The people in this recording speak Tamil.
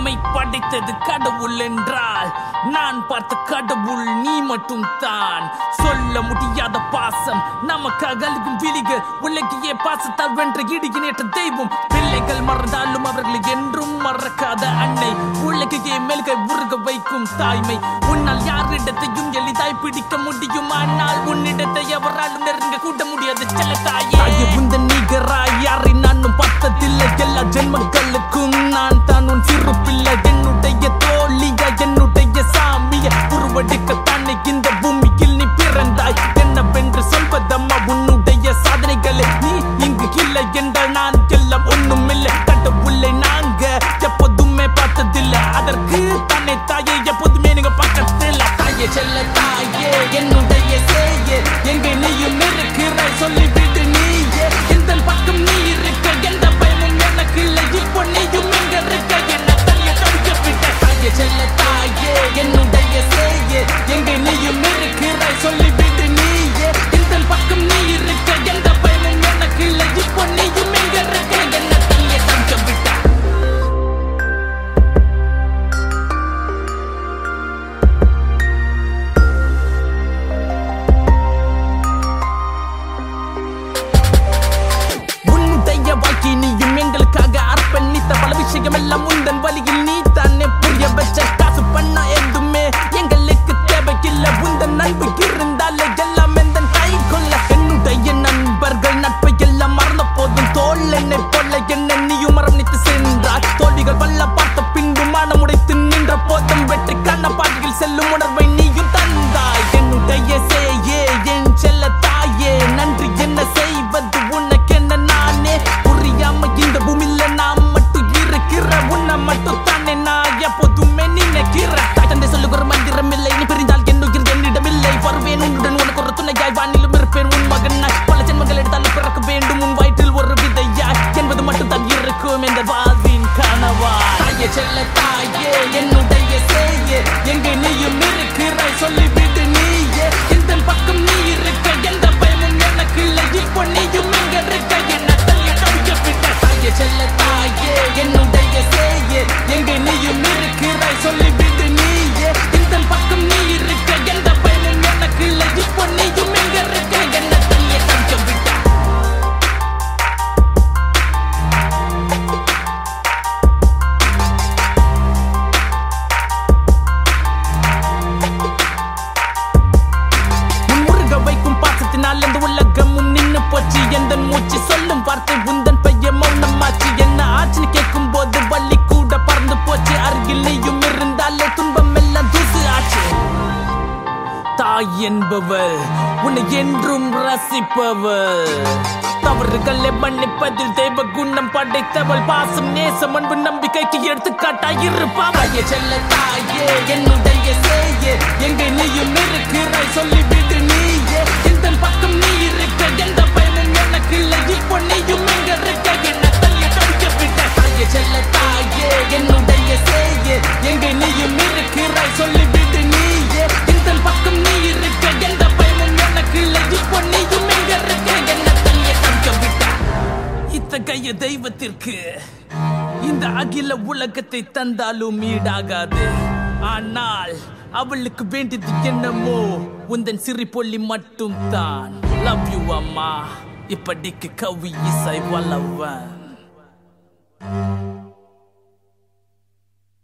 நம்மை படைத்தது கடவுள் என்றால் நான் பார்த்த கடவுள் நீ மட்டும் தான் சொல்ல முடியாத பாசம் நமக்காக அழுகும் விழிகள் உலகியே பாசத்தால் வென்ற இடியினேற்ற தெய்வம் பிள்ளைகள் மறந்தாலும் அவர்களை என்றும் மறக்காத அன்னை உலகையே மெல்கை உருக வைக்கும் தாய்மை உன்னால் யாரிடத்தையும் எளிதாய் பிடிக்க முடியும் ஆனால் உன்னிடத்தை எவராலும் நெருங்க கூட முடியாது செல்ல தாயே தாயே உந்தன் நிகராய் யாரை நானும் பார்த்ததில்லை எல்லா ஜென்மங்களுக்கும் நான் தான் உன் சிறு பிள்ளை என்னுடைய தோழியா என்னுடைய சாமிய உருவெடுக்கத்தானே இந்த பூமியில் நீ பிறந்தாய் என்னவென்று சொல்வதம்மா உன்னுடைய சாதனைகளே நீ இங்கு இல்லை என்றால் நான் எல்லாம் ஒண்ணும் இல்லை கடவுளை நாங்க எப்போதுமே பார்த்ததில்லை அதற்கு தானே தாயே எப்போதுமே நீங்க பக்கத்தில் தாயே செல்ல தாயே என்னுடைய சேயே எங்க நீயும் இருக்கிறாய் சொல்லிவிட்டு நீயே இந்த பக்கம் நீ இருக்க எந்த பயமும் எனக்கு இல்லை இப்போ நீயும் எங்க இருக்க என்ன தனிய தவிக்க விட்ட தாயே செல்ல தாயே என்னுடைய சேயே எங்க நீயும் இருக்கிறாய் சொல்லிவிட்டு நீயே இந்த பக்கம் நீ இருக்க எந்த பயமும் எனக்கு இல்லை இப்போ நீயும் எங்க இருக்க என்ன தனிய தவிக்க விட்ட உன்னுடைய வாழ்க்கை நீயும் எங்களுக்காக அர்ப்பணித்த பல விஷயம் எல்லாம் உந்தன் வழியில் நீ தானே புரிய வச்ச காசு பண்ண எதுவுமே எங்களுக்கு தேவையில்லை உந்தன் நண்பு இருந்தாலே எல்லாம் எந்த கை கொள்ள என்னுடைய நண்பர்கள் நட்பை எல்லாம் மறந்த போதும் தோல் என்னை போல என்ன நீயும் மரணித்து சென்றாய் தோல்விகள் பல்ல பார்த்த பின்பு மனம் உடைத்து நின்ற போதும் வெற்றி கண்ண பாதையில் செல்லும் உணர்வை நீயும் தந்தாய் என்னுடைய சேயே என் செல்ல தாயே நன்றி என்ன செய்வது உனக்கென்ன நானே புரியாம இந்த பூமியில நாம் மட்டும் இருக்கிற உன்னை மட்டும் தானே நான் எப்போதுமே நினைக்கிற தாய் தந்தை சொல்லுகிற மந்திரம் இல்லை நீ பிரிந்தால் என்னுயிர் என்னிடம் இல்லை வருவேன் உன்னுடன் உனக்கு ஒரு துணையாய் வானிலும் இருப்பேன் உன் மகனாய் பல ஜென்மங்கள் எடுத்தாலும் பிறக்க வேண்டும் உன் வயிற்றில் ஒரு விதையாய் என்பது மட்டும் தான் இருக்கும் இந்த வாழ்வின் கனவா தாயே செல்ல தாயே என்னுடைய சேயே எங்க நீயும் இருக்கிறாய் சொல்லிவிட்டு நீயே இந்த பக்கம் நீ இருக்க எந்த பயமும் எனக்கு இல்லை இப்போ நீயும் எங்க இருக்க என்ன தள்ளிய தவிக்க விட்ட தாயே செல்ல தாயே என்னுடைய சேயே எங்க நீயும் இருக்கிறாய் சொல்லிவிட்டு நீயே இந்த பக்கம் நீ இருக்க எந்த பயமும் எனக்கு இல்லை இப்போ நீயும் எங்க இருக்க என்ன தள்ளிய தவிக்க விட்ட உன் முருக வைக்கும் பாசத்தினால் இந்த உலகமும் நின்னு போச்சு எந்த மூச்சு சொல்லும் வார்த்தை உந்தன் பையன் மௌனமாச்சு என்ன ஆச்சுன்னு கேட்கும் போது வள்ளி கூட பறந்து போச்சு அருகில் நீயும் இருந்தாலே துன்பம் எல்லாம் தூசு ஆச்சு தாய் என்பவள் உன்னை என்றும் ரசிப்பவள் தவறுகளை மன்னிப்பதில் தெய்வ குணம் படைத்தவள் பாசம் நேசம் அன்பு நம்பிக்கைக்கு எடுத்துக்காட்டாய் இருப்பாய் செல்ல தாயே என்னுடைய சேயே எங்க நீயும் இருக்கிறாய் சொல்லிவிட்டு நீயே இந்த பக்கம் நீ இருக்க எந்த பயமும் எனக்கு இல்லை இப்போ நீயும் எங்க இருக்க என்ன தள்ளிய தவிக்க விட்ட தாயே செல்ல தாயே என்னுடைய சேயே எங்க நீயும் இருக்கிறாய் சொல்லிவிட்டு நீயே இந்த பக்கம் நீ இருக்க எந்த பயமும் எனக்கு இல்லை இப்போ நீயும் எங்க இருக்க என்ன தள்ளிய தவிக்க விட்ட இத்தகைய தெய்வத்திற்கு இந்த அகில உலகத்தை தந்தாலும் ஈடாகாது ஆனால் அவளுக்கு வேண்டியது என்னமோ உந்தன் சிரிப்பொல்லி மட்டும் தான் லவ் யூ அம்மா இப்படிக்கு கவி இசை வல்லவன்